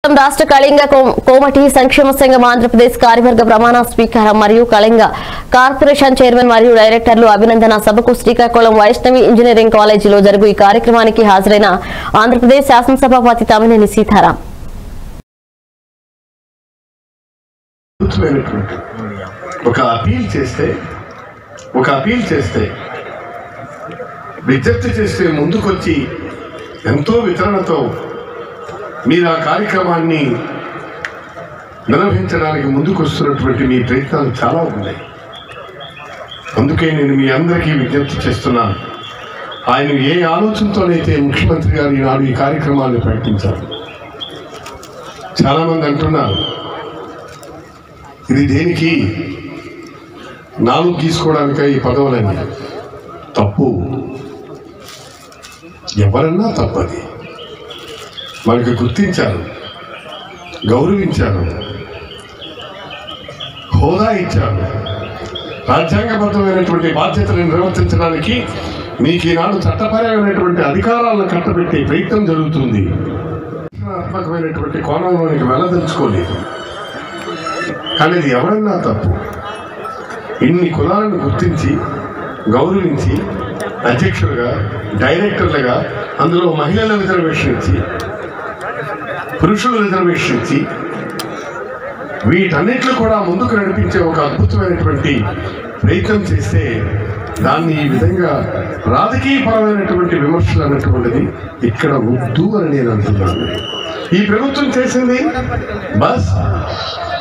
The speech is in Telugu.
రాష్ట్ర కళింగ కో- కోమటి సంక్షేమ సంఘం ఆంధ్రప్రదేశ్ కార్యవర్గ ప్రమాణ స్వీకారం మరియు కళింగ కార్పొరేషన్ చైర్మన్ మరియు డైరెక్టర్లు అభినందన సభకు శ్రీకాకుళం వైష్ణవి ఇంజనీరింగ్ కాలేజీలో జరుగు ఈ కార్యక్రమానికి హాజరైన ఆంధ్రప్రదేశ్ శాసనసభాపతి తమ్మినేని సీతారాం అద్భుతమైనటువంటి ఒక అపీల్ చేస్తే ఒక అపీల్ చేస్తే విజ్ఞప్తి చేస్తే ముందుకొచ్చి ఎంతో వితరణతో మీరు ఆ కార్యక్రమాన్ని నిర్వహించడానికి ముందుకు వస్తున్నటువంటి మీ ప్రయత్నాలు చాలా ఉన్నాయి అందుకే నేను మీ అందరికీ విజ్ఞప్తి చేస్తున్నాను ఆయన ఏ ఆలోచనతోనైతే ముఖ్యమంత్రి గారు ఈనాడు ఈ కార్యక్రమాన్ని ప్రకటించారు చాలామంది అంటున్నారు ఇది దేనికి నాలుగు తీసుకోవడానిక ఈ పదవులని తప్పు ఎవరన్నా తప్పది మనకి గుర్తించారు గౌరవించారు హోదా ఇచ్చారు రాజ్యాంగబద్ధమైనటువంటి బాధ్యతలను నిర్వర్తించడానికి మీకు ఈనాడు చట్టపరమైనటువంటి అధికారాలను కట్టబెట్టే ప్రయత్నం జరుగుతుంది రక్షణాత్మకమైనటువంటి కోణంలోనికి వెళ్ళదలుచుకోలేదు కానీ ఇది ఎవరన్నా తప్పు ఇన్ని కులాలను గుర్తించి గౌరవించి అధ్యక్షులుగా డైరెక్టర్లుగా అందులో మహిళల రిజర్వేషన్ ఇచ్చి పురుషుల రిజర్వేషన్ ఇచ్చి వీటన్నిట్లు కూడా ముందుకు నడిపించే ఒక అద్భుతమైనటువంటి ప్రయత్నం చేస్తే దాన్ని ఈ విధంగా రాజకీయపరమైనటువంటి విమర్శలు అన్నటువంటిది ఇక్కడ వద్దు అని నేను అంటున్నాను ఈ ప్రభుత్వం చేసింది బస్